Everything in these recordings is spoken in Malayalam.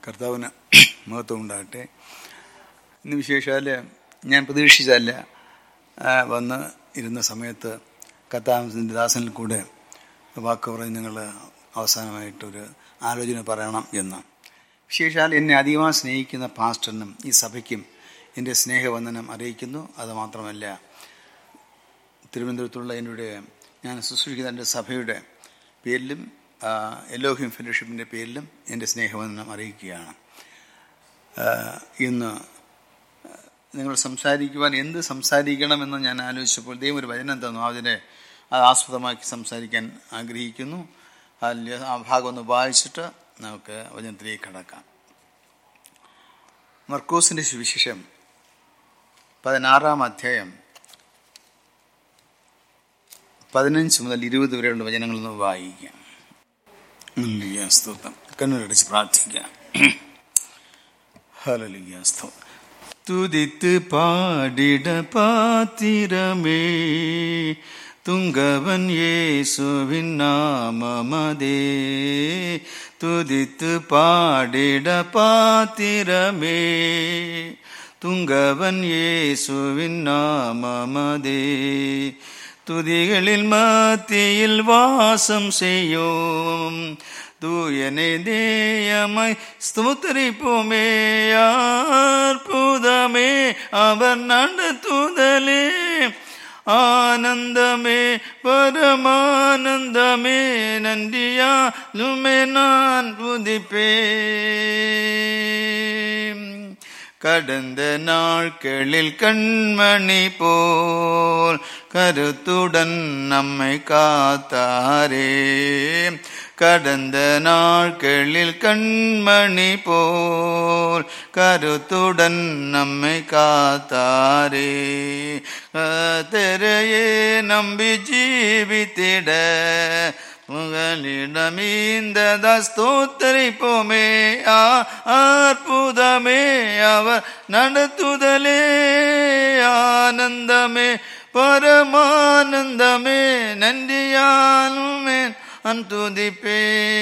കർത്താവിന് മഹത്വം ഉണ്ടാകട്ടെ ഇന്ന് വിശേഷാൽ ഞാൻ പ്രതീക്ഷിച്ചല്ല ആ, വന്ന് ഇരുന്ന സമയത്ത് കർത്താവിൻ്റെ ദാസനിൽ കൂടെ വാക്ക് പറഞ്ഞ് നിങ്ങൾ അവസാനമായിട്ടൊരു ആലോചന പറയണം എന്ന് വിശേഷാൽ എന്നെ അധികമായി സ്നേഹിക്കുന്ന പാസ്റ്ററിനും ഈ സഭയ്ക്കും എൻ്റെ സ്നേഹവന്ദനം അറിയിക്കുന്നു അത് മാത്രമല്ല തിരുവനന്തപുരത്തുള്ള എൻ്റെ ഞാൻ ശുശ്രൂഷിക്കുന്ന എൻ്റെ സഭയുടെ പേരിലും ആ, എലോഹിം ഫെലോഷിപ്പിൻ്റെ പേരിലും എൻ്റെ സ്നേഹവന്ദനം അറിയിക്കുകയാണ് ആ, ഇന്ന് നിങ്ങൾ സംസാരിക്കുവാൻ എന്ത് സംസാരിക്കണമെന്ന് ഞാൻ ആലോചിച്ചപ്പോൾ ദൈവം ഒരു വചനം തന്നു അതിനെ അത് ആസ്പദമാക്കി സംസാരിക്കാൻ ആഗ്രഹിക്കുന്നു അതിൽ ആ ഭാഗം ഒന്ന് വായിച്ചിട്ട് നമുക്ക് വചനത്തിലേക്ക് കടക്കാം മർക്കോസിൻ്റെ സുവിശേഷം പതിനാറാം അധ്യായം പതിനഞ്ച് മുതൽ ഇരുപത് വരെയുള്ള വചനങ്ങളൊന്ന് വായിക്കാം ഹല്ലേലൂയ, സ്തോത്രം കണ്ണുരടിച്ച് പ്രാർത്ഥിക്കാം ഹല്ലേലൂയ, സ്തോത്രം തുതിത്ത് പാടിട പാത്തിരമേ തുങ്കവൻ യേസുവിൻ നാമമതേ തുതിത്ത് പാടിട പാത്തിരമേ തുങ്കവൻ യേസുവിൻ നാമമതേ തുതികളിൽ മത്തിയിൽ വാസം ചെയ്യും தூயனை தேயமாய் ஸ்தோத்தரிப்போமே அற்புதமே அவர் நடத்துதலே ஆனந்தமே பரமானந்தமே நன்றியாலுமே நான் புதிப்பேன் கடந்த நாட்களில் கண்மணி போல் கருத்துடன் நம்மை காத்தாரே கடந்த நாட்களில் கண்மணி போல் கருத்துடன் நம்மை காத்தாரே கத்தரையே நம்பி ஜீவித்திட புகலிடமீந்த ஸ்தோத்தரிப்போமே ஆ அற்புதமே அவர் நடத்துதலே ஆனந்தமே பரமானந்தமே நன்றியானுமே அந்துதிப்பே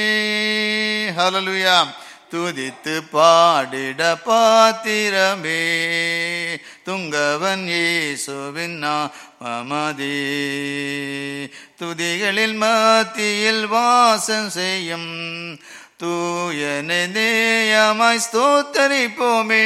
ஹலலுயா துதித்து பாடிட பாத்திரமே துங்கவன் இயேசுவின் நாமதே துதிகளில் மத்தியில் வாசம் செய்யும் தூயனை நேயமாய் സ്തോത്തരിപ്പോമേ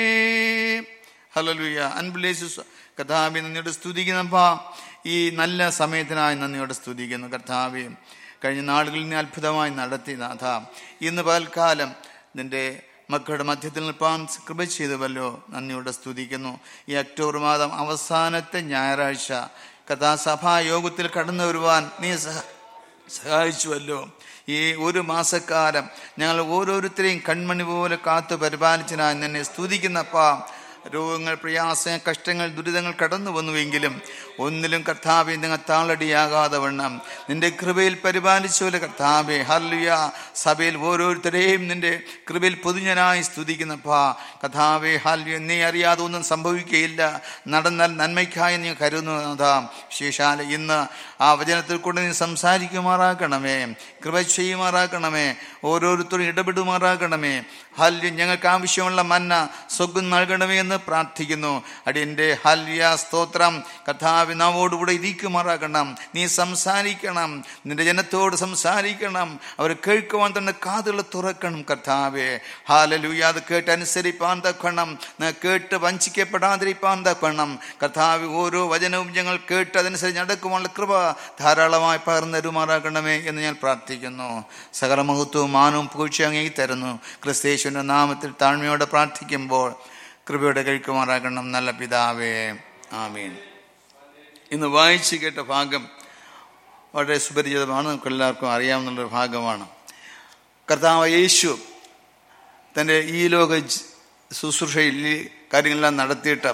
ഹല്ലേലൂയ അൻബുലേസ് കർത്താവെ നന്ദിയോട് സ്തുതിക്കുന്നപ്പാ ഈ നല്ല സമയത്തിനായി നന്ദിയോട് സ്തുതിക്കുന്നു കർത്താവെ കഴിഞ്ഞ നാളുകളിൽ നീ അത്ഭുതമായി നടത്തി നാഥ ഇന്ന് പകൽക്കാലം നിന്റെ മക്കളുടെ മധ്യത്തിൽ നിൽപ്പാൻ കൃപ ചെയ്തുവല്ലോ നന്ദിയോടെ സ്തുതിക്കുന്നു ഈ ഒക്ടോബർ മാതം അവസാനത്തെ ഞായറാഴ്ച കഥാസഭാ യോഗത്തിൽ കടന്നു വരുവാൻ നീ സഹ സഹായിച്ചുവല്ലോ ഈ ഒരു മാസക്കാലം ഞങ്ങൾ ഓരോരുത്തരെയും കൺമണി പോലെ കാത്തു പരിപാലിച്ചനായി നിന്നെ സ്തുതിക്കുന്നപ്പാ രോഗങ്ങൾ പ്രയാസങ്ങൾ കഷ്ടങ്ങൾ ദുരിതങ്ങൾ കടന്നു വന്നുവെങ്കിലും ഒന്നിലും കർത്താവെ നിങ്ങൾ താളടിയാകാതെ വണ്ണം നിന്റെ കൃപയിൽ പരിപാലിച്ചോലെ കർത്താവെ ഹല്ലുയ സഭയിൽ ഓരോരുത്തരെയും നിന്റെ കൃപയിൽ പൊതുഞ്ഞനായി സ്തുതിക്കുന്നപ്പാ കഥാവെ ഹല്ലുയ നീ അറിയാതെ ഒന്നും സംഭവിക്കുകയില്ല നടന്നാൽ നന്മയ്ക്കായി നീ കരുതുന്നതാ ശേഷാല ഇന്ന് ആ വചനത്തിൽ കൂടെ നീ സംസാരിക്കുമാറാക്കണമേ കൃപ ചെയ്യുമാറാക്കണമേ ഓരോരുത്തരും ഇടപെടുമാറാക്കണമേ ഹല്യ ഞങ്ങൾക്ക് ആവശ്യമുള്ള മന്ന സ്വഗം നൽകണമേ എന്ന് പ്രാർത്ഥിക്കുന്നു അടിയന്റെ ഹല്യ സ്തോത്രം കഥാവി നാവോടുകൂടെ ഇരിക്കുമാറാക്കണം നീ സംസാരിക്കണം നിന്റെ ജനത്തോട് സംസാരിക്കണം അവർ കേൾക്കുവാൻ തന്നെ കാതുകൾ തുറക്കണം കർത്താവെ ഹാലലൂയ അത് കേട്ട് അനുസരിപ്പാൻ തക്കണം കേട്ട് വഞ്ചിക്കപ്പെടാതിരിപ്പാൻ തക്കണം കർത്താവ് ഓരോ വചനവും ഞങ്ങൾ കേട്ട് അതനുസരിച്ച് നടക്കുവാനുള്ള കൃപ ധാരാളമായി പകർന്നരുമാറാക്കണമേ എന്ന് ഞാൻ പ്രാർത്ഥിക്കുന്നു സകല മഹത്വവും മാനവും പൂഴ്ച അങ്ങേ തരുന്നു ക്രിസ്തേശുവിൻ്റെ നാമത്തിൽ താഴ്മയോടെ പ്രാർത്ഥിക്കുമ്പോൾ കൃപയോടെ കഴിക്കുമാറാക്കണം നല്ല പിതാവേ ആമീൻ ഇന്ന് വായിച്ചു കേട്ട ഭാഗം വളരെ സുപരിചിതമാണ് നമുക്ക് എല്ലാവർക്കും അറിയാവുന്നുള്ളൊരു ഭാഗമാണ് കർത്താവ് യേശു തൻ്റെ ഈ ലോക ജ്- ശുശ്രൂഷയിൽ ഈ കാര്യങ്ങളെല്ലാം നടത്തിയിട്ട്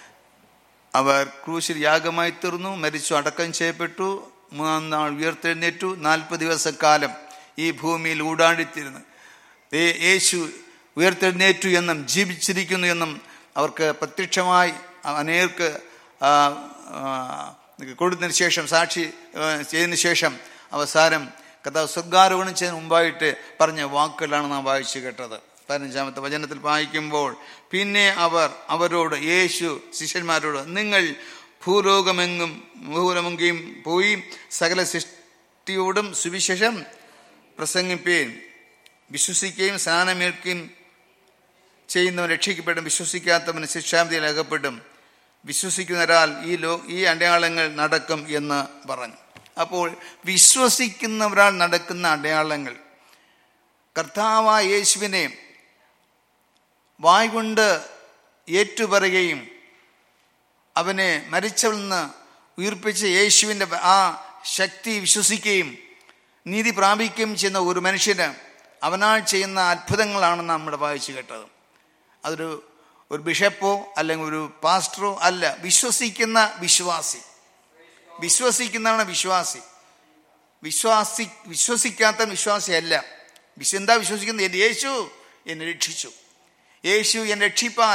അവർ ക്രൂശിൽ യാഗമായി തീർന്നു മരിച്ചു അടക്കം ചെയ്യപ്പെട്ടു മൂന്നാം നാൾ ഉയർത്തെഴുന്നേറ്റു നാൽപ്പത് ദിവസക്കാലം ഈ ഭൂമിയിൽ ഊടാടിത്തിരുന്നു ദേ- യേശു ഉയർത്തെഴുന്നേറ്റു എന്നും ജീവിച്ചിരിക്കുന്നു എന്നും അവർക്ക് പ്രത്യക്ഷമായി അനേർക്ക് ആ, ആ, കൊടുത്തതിന് ശേഷം സാക്ഷി ആ, ചെയ്തതിന് ശേഷം അവസാനം കഥ സ്വർഗാരോഹണം ചെയ്യുന്ന മുമ്പായിട്ട് പറഞ്ഞ വാക്കുകളാണ് നാം വായിച്ചു കേട്ടത് പതിനഞ്ചാമത്തെ വചനത്തിൽ വായിക്കുമ്പോൾ പിന്നെ അവർ അവരോട് യേശു ശിഷ്യന്മാരോട് നിങ്ങൾ ഭൂലോകമെങ്ങും ഭൂലോകമെങ്കിലും പോയി സകല സൃഷ്ടിയോടും സുവിശേഷം പ്രസംഗിപ്പേൻ വിശ്വസിക്കുകയും സ്നാനമേൽക്കുകയും ചെയ്യുന്നവൻ രക്ഷിക്കപ്പെടും വിശ്വസിക്കാത്തവന് ശിക്ഷാമതിയിൽ അകപ്പെടും വിശ്വസിക്കുന്ന ഒരാൾ ഈ ലോ ഈ അടയാളങ്ങൾ നടക്കും എന്ന് പറഞ്ഞു അപ്പോൾ വിശ്വസിക്കുന്ന ഒരാൾ നടക്കുന്ന അടയാളങ്ങൾ കർത്താവായ യേശുവിനെ വായ്കൊണ്ട് ഏറ്റുപറയുകയും അവനെ മരിച്ചവൾ നിന്ന് ഉയർപ്പിച്ച യേശുവിൻ്റെ ആ ശക്തി വിശ്വസിക്കുകയും നീതി പ്രാപിക്കുകയും ചെയ്യുന്ന ഒരു മനുഷ്യന് അവനാൽ ചെയ്യുന്ന അത്ഭുതങ്ങളാണ് നമ്മുടെ വായിച്ചു കേട്ടത് അതൊരു ഒരു ബിഷപ്പോ അല്ലെങ്കിൽ ഒരു പാസ്റ്ററോ അല്ല വിശ്വസിക്കുന്ന വിശ്വാസി വിശ്വസിക്കുന്നതാണ് വിശ്വാസി വിശ്വാസി വിശ്വസിക്കാത്ത വിശ്വാസിയല്ല വിശ്വ എന്താ വിശ്വസിക്കുന്നത് എൻ്റെ യേശു എന്നെ രക്ഷിച്ചു യേശു എന്നെ രക്ഷിപ്പാൻ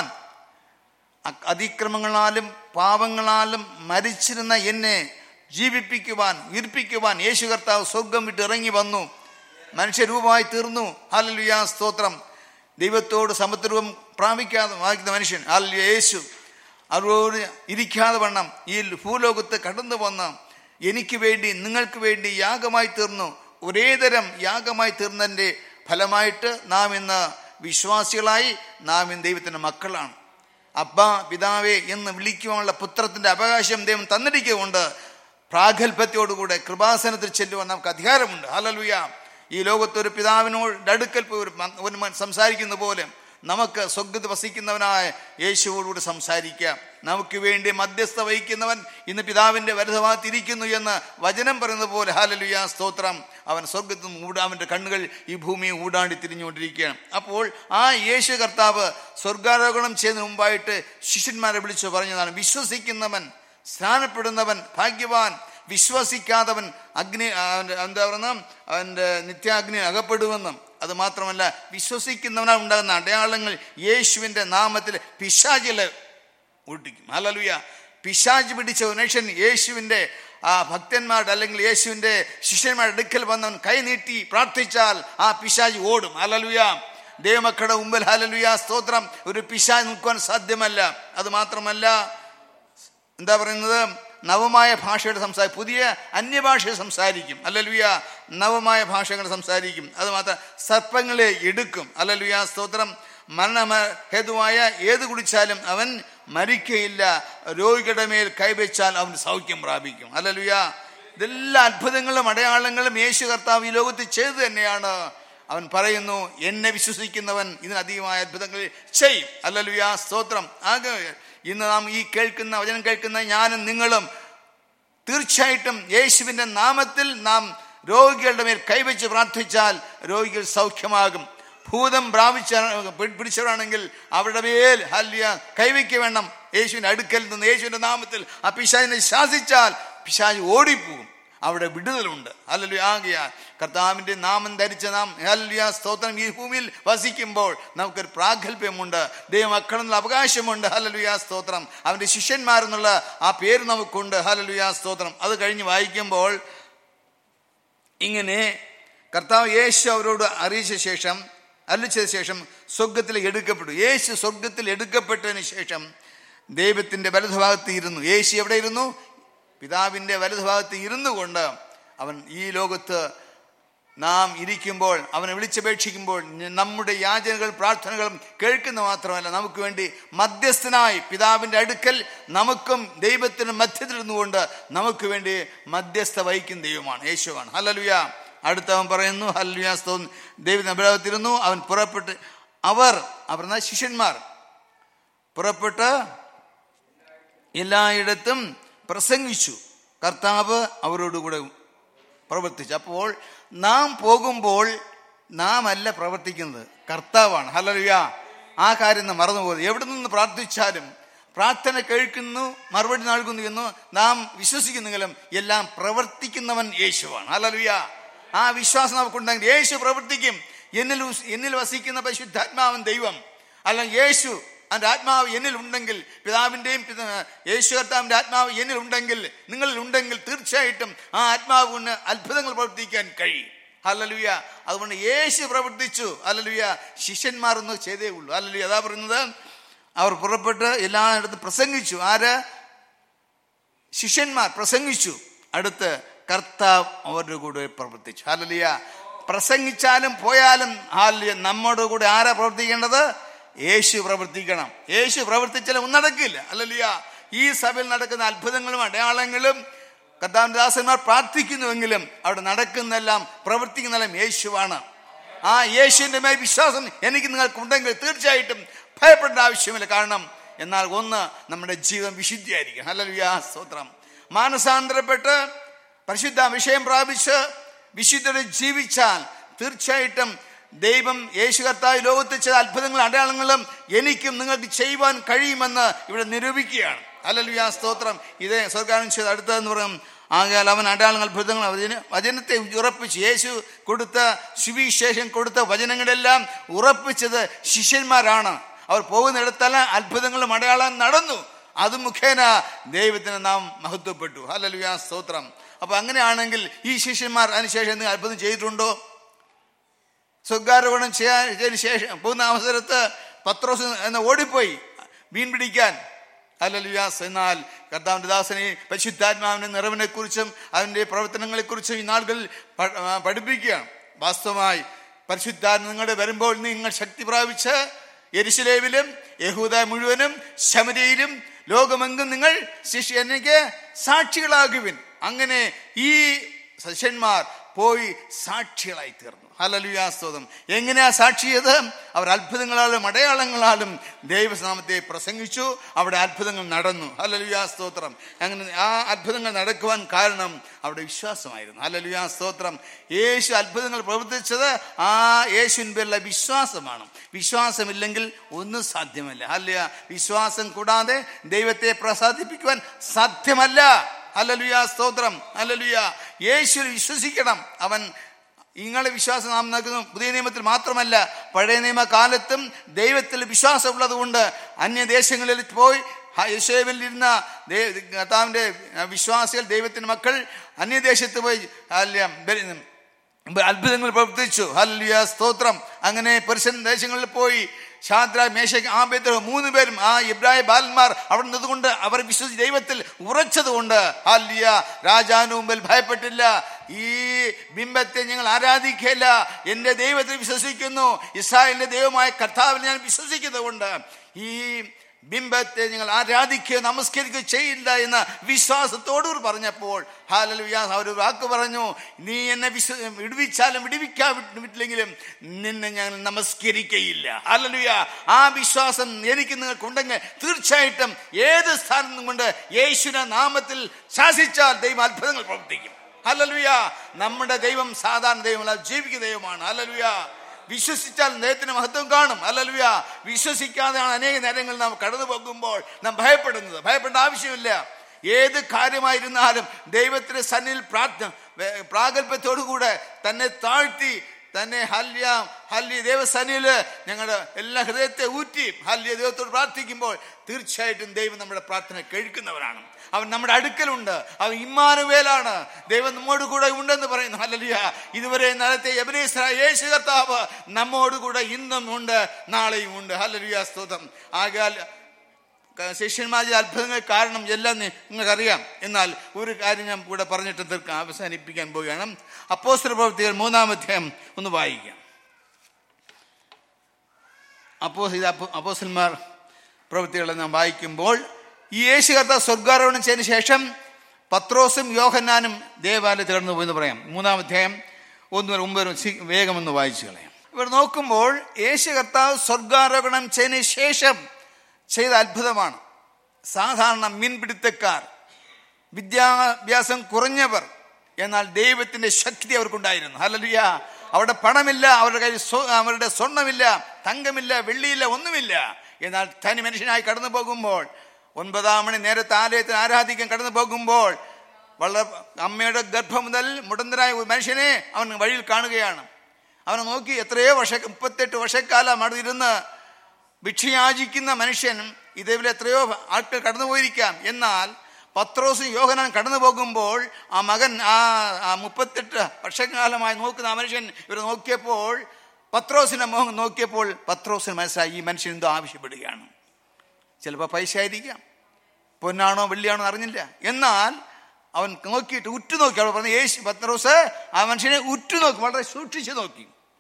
അ- അതിക്രമങ്ങളാലും പാപങ്ങളാലും മരിച്ചിരുന്ന എന്നെ ജീവിപ്പിക്കുവാൻ ഉയർപ്പിക്കുവാൻ യേശു കർത്താവ് സ്വർഗം വിട്ട് ഇറങ്ങി വന്നു മനുഷ്യരൂപമായി തീർന്നു ഹല്ലേലൂയ സ്തോത്രം ദൈവത്തോട് സമത്വരൂപം പ്രാപിക്കാതെ വായിക്കുന്ന മനുഷ്യൻ ഹല്ലേലൂയ യേശു അവരോട് ഇരിക്കാതെ വണ്ണം ഈ ഭൂലോകത്ത് കടന്നു വന്ന് എനിക്ക് വേണ്ടി നിങ്ങൾക്ക് വേണ്ടി യാഗമായി തീർന്നു ഒരേതരം യാഗമായി തീർന്നതിൻ്റെ ഫലമായിട്ട് നാം ഇന്ന് വിശ്വാസികളായി നാം ഇന്ന് ദൈവത്തിൻ്റെ മക്കളാണ് അബ്ബ പിതാവേ എന്ന് വിളിക്കുവാനുള്ള പുത്രത്തിന്റെ അവകാശം ദൈവം തന്നിരിക്കുകൊണ്ട് പ്രാഗൽഭ്യത്തോടുകൂടെ കൃപാസനത്തിൽ ചെല്ലുവാൻ നമുക്ക് അധികാരമുണ്ട് ഹലലുയ ഈ ലോകത്ത് ഒരു പിതാവിനോട് അടുക്കൽ പോയി ഒരു മ- ഒരു മൻ സംസാരിക്കുന്ന പോലെ നമുക്ക് സ്വർഗത്ത് വസിക്കുന്നവനായ യേശുവോടുകൂടി സംസാരിക്കാം നമുക്ക് വേണ്ടി മധ്യസ്ഥ വഹിക്കുന്നവൻ ഇന്ന് പിതാവിന്റെ വലതുഭാഗത്തിരിക്കുന്നു എന്ന് വചനം പറയുന്നത് പോലെ ഹാലലുയ സ്തോത്രം അവൻ സ്വർഗത്തും ഊടാ അവൻ്റെ കണ്ണുകൾ ഈ ഭൂമിയെ ഊടാണ്ടി തിരിഞ്ഞുകൊണ്ടിരിക്കുകയാണ് അപ്പോൾ ആ യേശു കർത്താവ് സ്വർഗാരോഹണം ചെയ്യുന്നതിന് മുമ്പായിട്ട് ശിഷ്യന്മാരെ വിളിച്ചു പറഞ്ഞതാണ് വിശ്വസിക്കുന്നവൻ സ്നാനപ്പെടുന്നവൻ ഭാഗ്യവാൻ വിശ്വസിക്കാത്തവൻ അഗ്നി അവൻ്റെ എന്താ പറയുന്ന അവൻ്റെ നിത്യാഗ്നി അകപ്പെടുമെന്നും അത് മാത്രമല്ല വിശ്വസിക്കുന്നവനാൽ ഉണ്ടാകുന്ന അടയാളങ്ങൾ യേശുവിൻ്റെ നാമത്തിൽ പിശാചില് ഒട്ടിക്കും ഹല്ലേലൂയ പിശാജ് പിടിച്ച ഒരു മനുഷ്യൻ യേശുവിൻ്റെ ആ ഭക്തന്മാരുടെ അല്ലെങ്കിൽ യേശുവിൻ്റെ ശിഷ്യന്മാരുടെ അടുക്കൽ വന്നവൻ കൈ നീട്ടി പ്രാർത്ഥിച്ചാൽ ആ പിശാജ് ഓടും ഹല്ലേലൂയ ദൈവമക്കളുടെ മുമ്പിൽ ഹല്ലേലൂയ സ്തോത്രം ഒരു പിശാജ് നിൽക്കുവാൻ സാധ്യമല്ല അത് മാത്രമല്ല എന്താ പറയുന്നത് നവമായ ഭാഷയുടെ സംസാരം പുതിയ അന്യഭാഷ സംസാരിക്കും അല്ലലുയ നവമായ ഭാഷകൾ സംസാരിക്കും അത് മാത്രം സർപ്പങ്ങളെ എടുക്കും അല്ലലുയ സ്തോത്രം മരണ ഹേതുവായ ഏത് കുടിച്ചാലും അവൻ മരിക്കയില്ല രോഗികളുടെ മേൽ കൈവച്ചാൽ അവൻ സൗഖ്യം പ്രാപിക്കും അല്ലലുയ ഇതെല്ലാ അത്ഭുതങ്ങളും അടയാളങ്ങളും യേശു കർത്താവ് ഈ ലോകത്ത് ചെയ്തു തന്നെയാണ് അവൻ പറയുന്നു എന്നെ വിശ്വസിക്കുന്നവൻ ഇതിനധികമായ അത്ഭുതങ്ങൾ ചെയ്യും അല്ലലുയ സ്തോത്രം ആകെ ഇന്ന് നാം ഈ കേൾക്കുന്ന വചനം കേൾക്കുന്ന ഞാനും നിങ്ങളും തീർച്ചയായിട്ടും യേശുവിൻ്റെ നാമത്തിൽ നാം രോഗികളുടെ മേൽ കൈവച്ച് പ്രാർത്ഥിച്ചാൽ രോഗികൾ സൗഖ്യമാകും ഭൂതം പ്രാപിച്ച പിടിച്ചവരാണെങ്കിൽ അവരുടെ മേൽ ഹല്യ കൈവയ്ക്ക് വേണം യേശുവിൻ്റെ അടുക്കൽ നിന്ന് യേശുവിൻ്റെ നാമത്തിൽ ആ പിശാചിനെ ശാസിച്ചാൽ പിശാജ് ഓടിപ്പോകും അവിടെ വിടുതലുണ്ട് ഹല്ലേലൂയ ആകയാൽ കർത്താവിൻ്റെ നാമം ധരിച്ച നാം ഹല്ലേലൂയ സ്തോത്രം ഈ ഭൂമിയിൽ വസിക്കുമ്പോൾ നമുക്കൊരു പ്രാഗൽഭ്യമുണ്ട് ദൈവമക്കളെന്നുള്ള അവകാശമുണ്ട് ഹല്ലേലൂയ സ്തോത്രം അവൻ്റെ ശിഷ്യന്മാരെന്നുള്ള ആ പേര് നമുക്കുണ്ട് ഹല്ലേലൂയ സ്തോത്രം അത് കഴിഞ്ഞ് വായിക്കുമ്പോൾ ഇങ്ങനെ കർത്താവ് യേശു അവരോട് അറിയിച്ച ശേഷം അല്ലിച്ചതിന് ശേഷം സ്വർഗത്തിൽ എടുക്കപ്പെട്ടു യേശു സ്വർഗത്തിൽ എടുക്കപ്പെട്ടതിന് ശേഷം ദൈവത്തിൻ്റെ വലതുഭാഗത്ത് ഇരുന്നു യേശു എവിടെ ഇരുന്നു പിതാവിൻ്റെ വലതുഭാഗത്ത് ഇരുന്നു കൊണ്ട് അവൻ ഈ ലോകത്ത് നാം ഇരിക്കുമ്പോൾ അവനെ വിളിച്ചപേക്ഷിക്കുമ്പോൾ നമ്മുടെ യാചനകളും പ്രാർത്ഥനകളും കേൾക്കുന്ന മാത്രമല്ല നമുക്ക് വേണ്ടി മധ്യസ്ഥനായി പിതാവിൻ്റെ അടുക്കൽ നമുക്കും ദൈവത്തിനും മധ്യത്തിൽ നിന്നുകൊണ്ട് നമുക്ക് വേണ്ടി മധ്യസ്ഥ വഹിക്കുന്ന ദൈവമാണ് യേശുവാണ് ഹലലുയ അടുത്തവൻ പറയുന്നു ഹല്ലുയ സ്തോം ദൈവത്തിന് അഭിരാഗത്തിരുന്നു അവൻ പുറപ്പെട്ട് അവർ അവർ എന്നാൽ ശിഷ്യന്മാർ പുറപ്പെട്ട് എല്ലായിടത്തും പ്രസംഗിച്ചു കർത്താവ് അവരോടുകൂടെ പ്രവർത്തിച്ചു അപ്പോൾ നാം പോകുമ്പോൾ നാം അല്ല പ്രവർത്തിക്കുന്നത് കർത്താവാണ് ഹലലുയ ആ കാര്യം നാം മറന്നുപോകുന്നത് എവിടെ നിന്ന് പ്രാർത്ഥിച്ചാലും പ്രാർത്ഥന കേൾക്കുന്നു മറുപടി നൽകുന്നു എന്ന് നാം വിശ്വസിക്കുന്നെങ്കിലും എല്ലാം പ്രവർത്തിക്കുന്നവൻ യേശുവാണ് ഹലലുയ ആ വിശ്വാസം നമുക്കുണ്ടെങ്കിൽ യേശു പ്രവർത്തിക്കും എന്നിൽ ഉസ്- എന്നിൽ വസിക്കുന്ന പരിശുദ്ധാത്മാവൻ ദൈവം അല്ല യേശു അതിൻ്റെ ആത്മാവ് എന്നിൽ ഉണ്ടെങ്കിൽ പിതാവിൻ്റെയും പിത- യേശു കർത്താവിൻ്റെ ആത്മാവ് എന്നിൽ ഉണ്ടെങ്കിൽ നിങ്ങളിൽ ഉണ്ടെങ്കിൽ തീർച്ചയായിട്ടും ആ ആത്മാവ് കൊണ്ട് അത്ഭുതങ്ങൾ പ്രവർത്തിക്കാൻ കഴിയും ഹല്ലേലൂയ അതുകൊണ്ട് യേശു പ്രവർത്തിച്ചു ഹല്ലേലൂയ ശിഷ്യന്മാർ ഒന്ന് ചെയ്തേ ഉള്ളൂ ഹല്ലേലൂയ അതാ പറയുന്നത് അവർ പുറപ്പെട്ട് എല്ലായിടത്തും പ്രസംഗിച്ചു ആര് ശിഷ്യന്മാർ പ്രസംഗിച്ചു അടുത്ത് കർത്താവ് അവരുടെ കൂടെ പ്രവർത്തിച്ചു ഹല്ലേലൂയ പ്രസംഗിച്ചാലും പോയാലും ഹാലിയ നമ്മുടെ കൂടെ ആരാ പ്രവർത്തിക്കേണ്ടത് യേശു പ്രവർത്തിക്കണം യേശു പ്രവർത്തിച്ചാലും ഒന്നും നടക്കില്ല അല്ലല്ലയ ഈ സഭയിൽ നടക്കുന്ന അത്ഭുതങ്ങളും അടയാളങ്ങളും കർത്താവിന്റെ ദാസന്മാർ പ്രാർത്ഥിക്കുന്നുവെങ്കിലും അവിടെ നടക്കുന്നെല്ലാം പ്രവർത്തിക്കുന്നെല്ലാം യേശുവാണ് ആ യേശുവിന്റെ മേൽ വിശ്വാസം എനിക്ക് നിങ്ങൾക്കുണ്ടെങ്കിൽ തീർച്ചയായിട്ടും ഭയപ്പെടേണ്ട ആവശ്യമില്ല കാരണം എന്നാൽ ഒന്ന് നമ്മുടെ ജീവിതം വിശുദ്ധിയായിരിക്കും ഹല്ലേലൂയ സ്തോത്രം മാനസാന്തരപ്പെട്ട് പരിശുദ്ധ വിഷയം പ്രാപിച്ച് വിശുദ്ധരെ ജീവിച്ചാൽ തീർച്ചയായിട്ടും ദൈവം യേശു കർത്താവ് ലോകത്ത് ചെയ്ത അത്ഭുതങ്ങളും അടയാളങ്ങളും എനിക്കും നിങ്ങൾക്ക് ചെയ്യുവാൻ കഴിയുമെന്ന് ഇവിടെ നിരൂപിക്കുകയാണ് ഹല്ലേലൂയ സ്തോത്രം ഇതേ സ്വർഗാനം ചെയ്ത് അടുത്തതെന്ന് പറയും ആകയാൽ അവൻ അടയാളങ്ങൾ അത്ഭുതങ്ങൾ വചന വചനത്തെ ഉറപ്പിച്ച് യേശു കൊടുത്ത സുവിശേഷം കൊടുത്ത വചനങ്ങളെല്ലാം ഉറപ്പിച്ചത് ശിഷ്യന്മാരാണ് അവർ പോകുന്നിടത്തെല്ലാം അത്ഭുതങ്ങളും അടയാളം നടന്നു അത് മുഖേന ദൈവത്തിന് നാം മഹത്വപ്പെട്ടു ഹല്ലേലൂയ സ്തോത്രം അപ്പൊ അങ്ങനെയാണെങ്കിൽ ഈ ശിഷ്യന്മാർ അതിനുശേഷം എന്തെങ്കിലും അത്ഭുതം ചെയ്തിട്ടുണ്ടോ സ്വകാരോപണം ചെയ്യാൻ ചെയ്തതിന് ശേഷം പോകുന്ന അവസരത്ത് പത്രോസ് എന്ന് ഓടിപ്പോയി മീൻ പിടിക്കാൻ അല്ലലുയാസ് എന്നാൽ കർത്താവിന്റെ ദാസനെ പരിശുദ്ധാത്മാവിന്റെ നിറവിനെ കുറിച്ചും അതിന്റെ പ്രവർത്തനങ്ങളെക്കുറിച്ചും ഈ നാളുകളിൽ പ- ആ, പഠിപ്പിക്കുകയാണ് വാസ്തവമായി പരിശുദ്ധാത്മ നിങ്ങളുടെ വരുമ്പോൾ നിങ്ങൾ ശക്തി പ്രാപിച്ച് എരിശിലേവിലും യഹൂദ മുഴുവനും ശമരിയിലും ലോകമെങ്കും നിങ്ങൾ ശിഷ്യ എനിക്ക് സാക്ഷികളാകുവിൻ അങ്ങനെ ഈ ശിഷ്യന്മാർ പോയി സാക്ഷികളായി തീർന്നു ഹലലുയാസ്തോതം എങ്ങനെയാ സാക്ഷിയത് അവർ അത്ഭുതങ്ങളാലും അടയാളങ്ങളാലും ദൈവനാമത്തെ പ്രസംഗിച്ചു അവിടെ അത്ഭുതങ്ങൾ നടന്നു ഹലലുയാസ്തോത്രം അങ്ങനെ ആ അത്ഭുതങ്ങൾ നടക്കുവാൻ കാരണം അവിടെ വിശ്വാസമായിരുന്നു ഹലലുയാസ്തോത്രം യേശു അത്ഭുതങ്ങൾ പ്രവർത്തിച്ചത് ആ യേശുവിൻ്റെ വിശ്വാസമാണ് വിശ്വാസമില്ലെങ്കിൽ ഒന്നും സാധ്യമല്ല അല്ല വിശ്വാസം കൂടാതെ ദൈവത്തെ പ്രസാദിപ്പിക്കുവാൻ സാധ്യമല്ല ഹല്ലേലൂയ സ്തോത്രം ഹല്ലേലൂയ യേശുവിൽ വിശ്വസിക്കണം അവൻ നിങ്ങളെ വിശ്വാസം നാം നൽകുന്നു പുതിയ നിയമത്തിൽ മാത്രമല്ല പഴയ നിയമകാലത്തും ദൈവത്തിൽ വിശ്വാസമുള്ളത് കൊണ്ട് അന്യദേശങ്ങളിൽ പോയി ഹ- യെശുവിൽ ഇരുന്ന ദേ- കർത്താവിന്റെ വിശ്വാസികൾ ദൈവത്തിന്റെ മക്കൾ അന്യദേശത്ത് പോയി അല്ല ബലി- അത്ഭുതങ്ങൾ പ്രവർത്തിച്ചു ഹല്ലേലൂയ സ്തോത്രം അങ്ങനെ പുരുഷൻ ദേശങ്ങളിൽ പോയി ഷാദ്ര മേശക് ആബേദ്ര മൂന്ന് പേരും ആ ഇബ്രാഹിം ബാലന്മാർ അവിടെ നിന്നുകൊണ്ട് അവർ വിശ്വസിച്ച് ദൈവത്തിൽ ഉറച്ചതുകൊണ്ട് ഹല്ലിയ രാജാവിന് മുമ്പിൽ ഭയപ്പെട്ടില്ല ഈ ബിംബത്തെ ഞങ്ങൾ ആരാധിക്കില്ല എന്റെ ദൈവത്തിൽ വിശ്വസിക്കുന്നു ഇസ്രായേലിന്റെ ദൈവമായ കർത്താവിൽ ഞാൻ വിശ്വസിക്കുന്നതുകൊണ്ട് ഈ ബിംബത്തെ നിങ്ങൾ ആരാധിക്കുകയോ നമസ്കരിക്കുകയോ ചെയ്യില്ല എന്ന വിശ്വാസത്തോടു പറഞ്ഞപ്പോൾ ഹാലലുയാ അവർ വാക്ക് പറഞ്ഞു നീ എന്നെ വിശ്വ വിടുവിച്ചാലും വിടുവിക്കാ വിട്ടില്ലെങ്കിലും നിന്നെ ഞങ്ങൾ നമസ്കരിക്കയില്ല ഹാലലുയ ആ വിശ്വാസം എനിക്ക് നിങ്ങൾക്കുണ്ടെങ്കിൽ തീർച്ചയായിട്ടും ഏത് സ്ഥാനം കൊണ്ട് യേശുവിന്റെ നാമത്തിൽ ശാസിച്ചാൽ ദൈവം അത്ഭുതങ്ങൾ പ്രവർത്തിക്കും ഹല്ലേലൂയ നമ്മുടെ ദൈവം സാധാരണ ദൈവമല്ല ജീവിക്കുന്ന ദൈവമാണ് ഹല്ലേലൂയ വിശ്വസിച്ചാൽ ദൈവത്തിന് മഹത്വം കാണും അല്ലലുയ വിശ്വസിക്കാതെയാണ് അനേക നേരങ്ങളിൽ നാം കടന്നു പോകുമ്പോൾ നാം ഭയപ്പെടുന്നത് ഭയപ്പെടേണ്ട ആവശ്യമില്ല ഏത് കാര്യമായിരുന്നാലും ദൈവത്തിന്റെ സന്നിൽ പ്രാർത്ഥന പ്രാഗൽഭ്യത്തോടുകൂടെ തന്നെ താഴ്ത്തി തന്നെ ഹല്യ ഹല്യ ദേവസന്നില് ഞങ്ങളുടെ എല്ലാ ഹൃദയത്തെ ഊറ്റി ഹല്യ ദൈവത്തോട് പ്രാർത്ഥിക്കുമ്പോൾ തീർച്ചയായിട്ടും ദൈവം നമ്മുടെ പ്രാർത്ഥന കേൾക്കുന്നവരാണ് അവൻ നമ്മുടെ അടുക്കലുണ്ട് അവൻ ഇമ്മാനുവേലാണ് ദൈവം നമ്മോട് കൂടെ ഉണ്ടെന്ന് പറയുന്നു ഹല്ലേലൂയ ഇതുവരെ നടത്തിയ എബനേശ്വര യേശു കർത്താവ് നമ്മോട് കൂടെ ഇന്നും ഉണ്ട് നാളെയും ഉണ്ട് ഹല്ലേലൂയ സ്തോത്രം ആകാൽ ശിഷ്യന്മാരുടെ അത്ഭുതങ്ങൾ കാരണം എല്ലാം നി- നിങ്ങൾക്കറിയാം എന്നാൽ ഒരു കാര്യം ഞാൻ കൂടെ പറഞ്ഞിട്ട് തീർക്കാം അവസാനിപ്പിക്കാൻ പോവുകയാണ് അപ്പോസ്തല പ്രവൃത്തികൾ മൂന്നാം അധ്യായം ഒന്ന് വായിക്കാം അപ്പോ ഇത് അപ്പോ അപ്പോസ്റ്റന്മാർ പ്രവൃത്തികളെ നാം വായിക്കുമ്പോൾ ഈ യേശു കർത്താവ് സ്വർഗാരോഹണം ചെയ്തതിനു ശേഷം പത്രോസും യോഹന്നാനും ദേവാലയത്തിൽ കടന്നു പോയെന്ന് പറയാം മൂന്നാം അധ്യായം ഒന്ന് മുതൽ ഒമ്പത് വരെ സി- വേഗം ഒന്ന് വായിച്ചു കളയാം ഇവിടെ നോക്കുമ്പോൾ യേശു കർത്താവ് സ്വർഗാരോഹണം ചെയ്തതിനു ശേഷം ചെയ്ത അത്ഭുതമാണ് സാധാരണ മീൻപിടുത്തക്കാർ വിദ്യാഭ്യാസം കുറഞ്ഞവർ എന്നാൽ ദൈവത്തിന്റെ ശക്തി അവർക്കുണ്ടായിരുന്നു ഹല്ലേലൂയ അവിടെ പണമില്ല അവരുടെ കയ്യിൽ സ്വ- അവരുടെ സ്വർണമില്ല തങ്കമില്ല വെള്ളിയില്ല ഒന്നുമില്ല എന്നാൽ തനി മനുഷ്യനായി കടന്നു പോകുമ്പോൾ ഒൻപതാം മണി നേരത്തെ ആലയത്തിൽ ആരാധിക്കാൻ കടന്നു പോകുമ്പോൾ വളരെ അമ്മയുടെ ഗർഭം മുതൽ മുടന്തരായ ഒരു മനുഷ്യനെ അവൻ വഴിയിൽ കാണുകയാണ് അവനെ നോക്കി എത്രയോ വർഷ മുപ്പത്തെട്ട് വർഷക്കാലം അവിടെ ഇരുന്ന് ഭിക്ഷയാചിക്കുന്ന മനുഷ്യൻ ഇതേപോലെ എത്രയോ ആൾക്കാർ കടന്നുപോയിരിക്കാം എന്നാൽ പത്രോസും യോഹനാൻ കടന്നു പോകുമ്പോൾ ആ മകൻ ആ ആ മുപ്പത്തെട്ട് വർഷക്കാലമായി നോക്കുന്ന ആ മനുഷ്യൻ ഇവർ നോക്കിയപ്പോൾ പത്രോസിന്റെ മുഖം നോക്കിയപ്പോൾ പത്രോസിന് മനസ്സിലായി ഈ മനുഷ്യൻ എന്തോ ആവശ്യപ്പെടുകയാണ് ചിലപ്പോൾ പൈസ ആയിരിക്കാം പൊന്നാണോ വെള്ളിയാണോ എന്ന് അറിഞ്ഞില്ല എന്നാൽ അവൻ നോക്കിയിട്ട് ഉറ്റുനോക്കി അവൾ പറഞ്ഞു യേശു പത്രോസ് ആ മനുഷ്യനെ ഉറ്റുനോക്കി വളരെ സൂക്ഷിച്ചു നോക്കി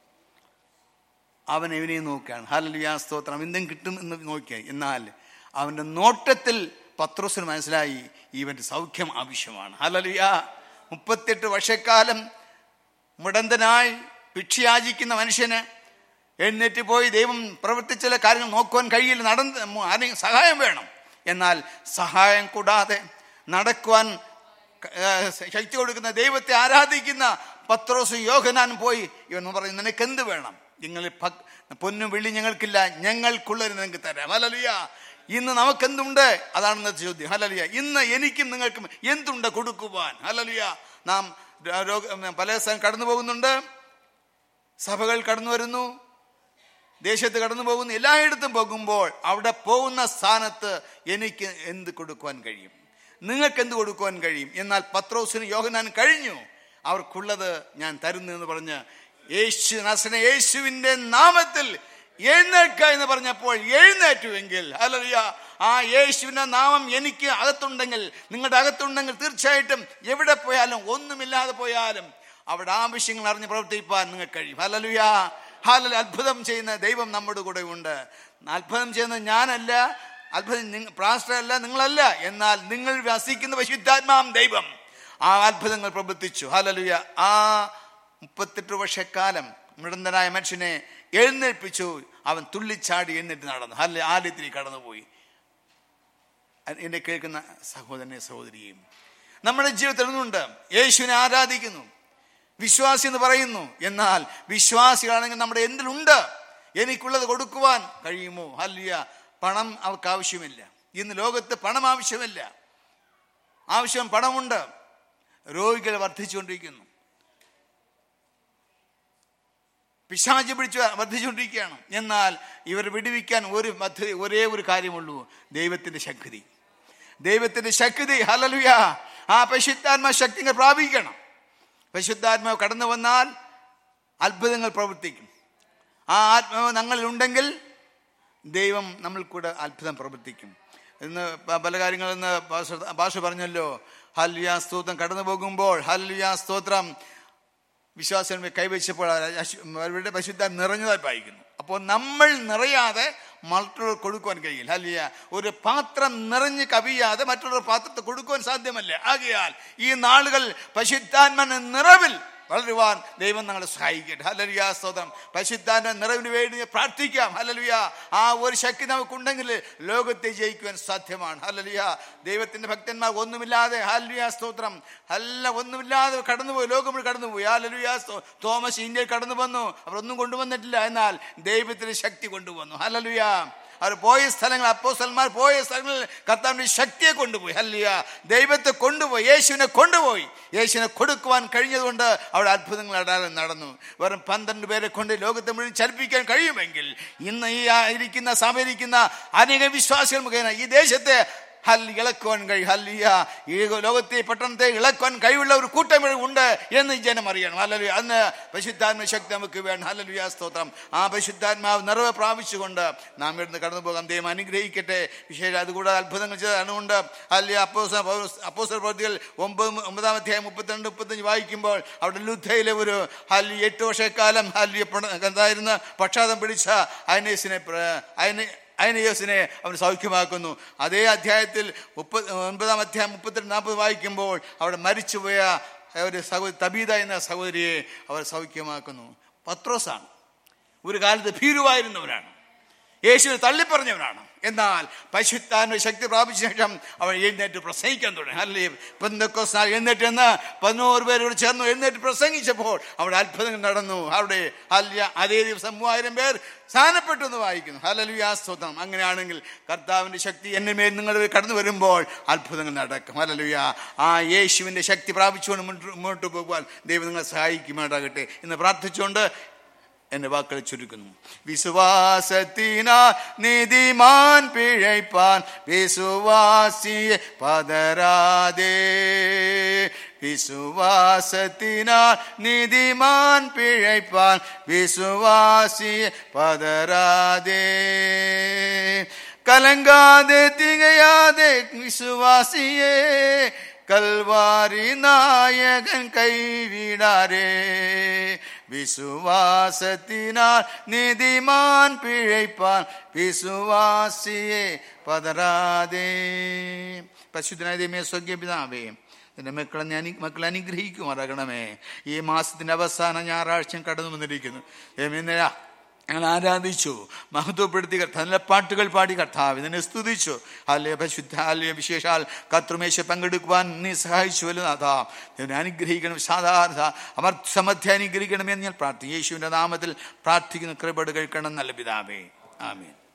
അവൻ ഇവനെ നോക്കുകയാണ് ഹല്ലേലൂയ സ്തോത്രം എന്തും കിട്ടും എന്ന് നോക്കിയായി എന്നാൽ അവൻ്റെ നോട്ടത്തിൽ പത്രോസിന് മനസ്സിലായി ഇവൻ്റെ സൗഖ്യം ആവശ്യമാണ് ഹല്ലേലൂയ മുപ്പത്തെട്ട് വർഷക്കാലം മുടന്തനായി ഭിക്ഷയാചിക്കുന്ന മനുഷ്യന് എഴുന്നേറ്റ് പോയി ദൈവം പ്രവർത്തിച്ച കാര്യങ്ങൾ നോക്കുവാൻ കഴിയില്ല നടന്ന് ആരെങ്കിലും സഹായം വേണം എന്നാൽ സഹായം കൂടാതെ നടക്കുവാൻ ഏഹ്, ശക്തി കൊടുക്കുന്ന ദൈവത്തെ ആരാധിക്കുന്ന പത്രോസും യോഹനാൻ പോയി ഇവൻ പറയും നിനക്ക് എന്ത് വേണം നിങ്ങൾ പൊന്നും വെള്ളി ഞങ്ങൾക്കില്ല ഞങ്ങൾക്കുള്ളത് നിങ്ങൾക്ക് തരാം ഹലലിയ ഇന്ന് നമുക്ക് എന്തുണ്ട് അതാണ് ഇന്നത്തെ ചോദ്യം ഹലലിയ ഇന്ന് എനിക്കും നിങ്ങൾക്കും എന്തുണ്ട് കൊടുക്കുവാൻ ഹലലിയ നാം രോഗ പല സ്ഥലം കടന്നു പോകുന്നുണ്ട് സഭകൾ കടന്നു വരുന്നു ദേശത്ത് കടന്നു പോകുന്നു എല്ലായിടത്തും പോകുമ്പോൾ അവിടെ പോകുന്ന സ്ഥാനത്ത് എനിക്ക് എന്ത് കൊടുക്കുവാൻ കഴിയും നിങ്ങൾക്ക് എന്ത് കൊടുക്കുവാൻ കഴിയും എന്നാൽ പത്രോസിന് യോഹനാൻ കഴിഞ്ഞു അവർക്കുള്ളത് ഞാൻ തരുന്നു എന്ന് പറഞ്ഞ് യേശു നസന യേശുവിന്റെ നാമത്തിൽ എഴുന്നേൽക്ക എന്ന് പറഞ്ഞപ്പോൾ എഴുന്നേറ്റുവെങ്കിൽ അല്ലറിയ ആ യേശുവിന്റെ നാമം എനിക്ക് അകത്തുണ്ടെങ്കിൽ നിങ്ങളുടെ അകത്തുണ്ടെങ്കിൽ തീർച്ചയായിട്ടും എവിടെ പോയാലും ഒന്നുമില്ലാതെ പോയാലും അവിടെ ആവശ്യങ്ങൾ അറിഞ്ഞ് പ്രവർത്തിപ്പാൻ നിങ്ങൾക്ക് കഴിയും ഹലലുയ ഹാലൽ അത്ഭുതം ചെയ്യുന്ന ദൈവം നമ്മുടെ കൂടെ ഉണ്ട് അത്ഭുതം ചെയ്യുന്നത് ഞാനല്ല അത്ഭുതം നിങ്ങ- പ്രാസ്റ്ററല്ല നിങ്ങളല്ല എന്നാൽ നിങ്ങൾ വസിക്കുന്ന പരിശുദ്ധാത്മാം ദൈവം ആ അത്ഭുതങ്ങൾ പ്രവർത്തിച്ചു ഹലലുയ ആ മുപ്പത്തെട്ട് വർഷക്കാലം മൃതനായ മനുഷ്യനെ എഴുന്നേൽപ്പിച്ചു അവൻ തുള്ളിച്ചാടി എഴുന്നേറ്റ് നടന്നു ഹല്ല ആലയത്തിൽ കടന്നുപോയി എന്നെ കേൾക്കുന്ന സഹോദരനെ സഹോദരിയും നമ്മുടെ ജീവിതത്തിൽ ഒന്നുണ്ട് യേശുവിനെ ആരാധിക്കുന്നു വിശ്വാസി എന്ന് പറയുന്നു എന്നാൽ വിശ്വാസികളാണെങ്കിൽ നമ്മുടെ എന്തിലുണ്ട് എനിക്കുള്ളത് കൊടുക്കുവാൻ കഴിയുമോ അല്ല പണം അവർക്ക് ആവശ്യമില്ല ഇന്ന് ലോകത്ത് പണം ആവശ്യമില്ല ആവശ്യം പണമുണ്ട് രോഗികൾ വർദ്ധിച്ചുകൊണ്ടിരിക്കുന്നു പിശാചി പിടിച്ച് വർദ്ധിച്ചുകൊണ്ടിരിക്കുകയാണ് എന്നാൽ ഇവർ വിടുവിക്കാൻ ഒരു പദ്ധതി ഒരേ ഒരു കാര്യമുള്ളൂ ദൈവത്തിന്റെ ശക്തി ദൈവത്തിന്റെ ശക്തി ഹലലുയ ആ പരിശുദ്ധാത്മ ശക്തികൾ പ്രാപിക്കണം പരിശുദ്ധാത്മാവ് കടന്നു വന്നാൽ അത്ഭുതങ്ങൾ പ്രവർത്തിക്കും ആ ആത്മാവ് ഞങ്ങളിലുണ്ടെങ്കിൽ ദൈവം നമ്മൾ കൂടെ അത്ഭുതം പ്രവർത്തിക്കും ഇന്ന് പ- പല കാര്യങ്ങൾ ഇന്ന് ഭാഷ ഭാഷ പറഞ്ഞല്ലോ ഹല്ലിയ സ്തോത്രം കടന്നു പോകുമ്പോൾ ഹല്ലിയ സ്തോത്രം വിശ്വാസം കൈവച്ചപ്പോൾ അശു- അവരുടെ പരിശുദ്ധ നിറഞ്ഞതായി വായിക്കുന്നു അപ്പോൾ നമ്മൾ നിറയാതെ മറ്റുള്ളവർ കൊടുക്കുവാൻ കഴിയില്ല അല്ലയ ഒരു പാത്രം നിറഞ്ഞ് കവിയാതെ മറ്റുള്ളവർ പാത്രത്തെ കൊടുക്കുവാൻ സാധ്യമല്ല ആകയാൽ ഈ നാളുകൾ പരിശുദ്ധാത്മന നിറവിൽ വളരുവാൻ ദൈവം ഞങ്ങളെ സഹായിക്കട്ടെ ഹലലുയ സ്തോത്രം പരിശുദ്ധാന്റെ നിറവിന് വേണ്ടി പ്രാർത്ഥിക്കാം ഹലലുയ ആ ഒരു ശക്തി നമുക്കുണ്ടെങ്കിൽ ലോകത്തെ ജയിക്കുവാൻ സാധ്യമാണ് ഹലലുയ ദൈവത്തിന്റെ ഭക്തന്മാർ ഒന്നുമില്ലാതെ ഹല്ലുയ സ്തോത്രം അല്ല ഒന്നുമില്ലാതെ കടന്നുപോയി ലോകം മുഴുവൻ കടന്നുപോയി ഹല്ലുയ സ്തോ- തോമസ് ഇന്ത്യയിൽ കടന്നു വന്നു അവർ ഒന്നും കൊണ്ടുവന്നിട്ടില്ല എന്നാൽ ദൈവത്തിന്റെ ശക്തി കൊണ്ടുവന്നു ഹലലുയ അവർ പോയ സ്ഥലങ്ങൾ അപ്പോസ്തലന്മാർ പോയ സ്ഥലങ്ങളിൽ കർത്താവിന്റെ ശക്തിയെ കൊണ്ടുപോയി ഹല്ലിയ ദൈവത്തെ കൊണ്ടുപോയി യേശുവിനെ കൊണ്ടുപോയി യേശുവിനെ കൊടുക്കുവാൻ കഴിഞ്ഞതുകൊണ്ട് അവിടെ അത്ഭുതങ്ങൾ അടാലം നടന്നു വെറും പന്ത്രണ്ട് പേരെ കൊണ്ട് ലോകത്തെ മുഴുവൻ ചലിപ്പിക്കാൻ കഴിയുമെങ്കിൽ ഇന്ന് ഈ ആ ഇരിക്കുന്ന സമയിരിക്കുന്ന അനേക വിശ്വാസികൾ മുഖേന ഈ ദേശത്തെ ഹൽ ഇളക്കുവാൻ കഴിയും ഹല്ലിയ ഈ ലോകത്തെ ഈ പട്ടണത്തെ ഇളക്കുവാൻ കഴിവുള്ള ഒരു കൂട്ടം ഇവിടെ ഉണ്ട് എന്ന് ഈ ജനം അറിയണം ഹല്ലേലൂയ അന്ന് പരിശുദ്ധാത്മ ശക്തി നമുക്ക് വേണം ഹല്ലേലൂയ സ്തോത്രം ആ പരിശുദ്ധാത്മാവ് നിറവ് പ്രാപിച്ചുകൊണ്ട് നാം ഇവിടുന്ന് കടന്നു പോകാം ദൈവം അനുഗ്രഹിക്കട്ടെ വിശേഷം അതുകൂടാതെ അത്ഭുതങ്ങൾ ചെയ്തുകൊണ്ട് അല്ലെ അപ്പോസ അപ്പോസൽ പ്രവൃത്തികൾ ഒമ്പത് ഒമ്പതാം അധ്യായം മുപ്പത്തിരണ്ട് മുപ്പത്തഞ്ച് വായിക്കുമ്പോൾ അവിടെ ലുദ്ധയിലെ ഒരു ഹല്ലി എട്ട് വർഷക്കാലം ഹല്ലി എന്തായിരുന്ന പക്ഷാതം പിടിച്ച അയനേസിനെ പ്ര- അയനെ അയനയോസിനെ അവൻ സൗഖ്യമാക്കുന്നു അതേ അധ്യായത്തിൽ മുപ്പത് ഒൻപതാം അധ്യായം മുപ്പത്തിരണ്ട് നാൽപ്പത് വായിക്കുമ്പോൾ അവിടെ മരിച്ചുപോയ ഒരു സഹോദരി തബീത എന്ന സഹോദരിയെ അവർ സൗഖ്യമാക്കുന്നു പത്രോസാണ് ഒരു കാലത്ത് ഭീരുവായിരുന്നവരാണ് യേശുവിനെ തള്ളിപ്പറഞ്ഞവനാണ് എന്നാൽ പരിശുദ്ധാന്റെ ശക്തി പ്രാപിച്ച ശേഷം അവൻ എഴുന്നേറ്റ് പ്രസംഗിക്കാൻ തുടങ്ങി അല്ലേ പെന്തക്കോസ് നാൾ എഴുന്നേറ്റ് എന്ന് പതിനോറ് പേരോട് ചേർന്ന് എഴുന്നേറ്റ് പ്രസംഗിച്ചപ്പോൾ അവിടെ അത്ഭുതങ്ങൾ നടന്നു അവിടെ അല്ല അതേ ദിവസം മൂവായിരം പേർ സ്ഥാനപ്പെട്ടു എന്ന് വായിക്കുന്നു ഹലലുയാ സ്തോത്രം അങ്ങനെയാണെങ്കിൽ കർത്താവിന്റെ ശക്തി എന്നെ മേൽ നിങ്ങൾ കടന്നു വരുമ്പോൾ അത്ഭുതങ്ങൾ നടക്കും ഹലലുയ ആ യേശുവിന്റെ ശക്തി പ്രാപിച്ചുകൊണ്ട് മുന്നോട്ട് മുന്നോട്ട് പോകുവാൻ ദൈവം നിങ്ങളെ സഹായിക്കുമാറാകട്ടെ എന്ന് പ്രാർത്ഥിച്ചുകൊണ്ട് എന്റെ വാക്കുകൾ ചുരുക്കുന്നു വിശ്വാസത്തിനാ നീതിമാൻ പിഴയ്പാൻ വിശ്വാസിയെ പതരാതെ വിശ്വാസത്തിനാൽ നീതിമാൻ പിഴയ്പാൻ വിശ്വാസിയെ പതരാതെ കലങ്കാതെ തികയാതെ വിശ്വാസിയെ കൽവാരി നായകൻ കൈവിടാരേ വിശ്വാസത്തിനാൽ നീതിമാൻ പിഴയ്പാൻ വിശ്വാസിയെ പതരാതെ പശുദ്ധനായ ദൈവമേ സ്വർഗീയപിതാവേ നിന്റെ മക്കളെ ഞാൻ മക്കളെ അനുഗ്രഹിക്കുമാറാകണമേ ഈ മാസത്തിന്റെ അവസാന ഞായറാഴ്ച കടന്നു വന്നിരിക്കുന്നു ദൈവമേ, ഇന്ന് ഞങ്ങൾ ആരാധിച്ചു മഹത്വപ്പെടുത്തി കർത്താവ് നല്ല പാട്ടുകൾ പാടി കർത്താവ് ഇതിനെ സ്തുതിച്ചു അല്ലേ പരിശുദ്ധ അല്ലേ വിശേഷാൽ കത്രുമേശ പങ്കെടുക്കുവാൻ നീ സഹായിച്ചു നാഥാ ഇതിനെ അനുഗ്രഹിക്കണം സാധാരണ അവർ സമധ്യ അനുഗ്രഹിക്കണമെന്ന് ഞാൻ പ്രാർത്ഥിക്കും യേശുവിന്റെ നാമത്തിൽ പ്രാർത്ഥിക്കുന്ന കൃപട് കഴിക്കണം നല്ല പിതാവേ ആമേൻ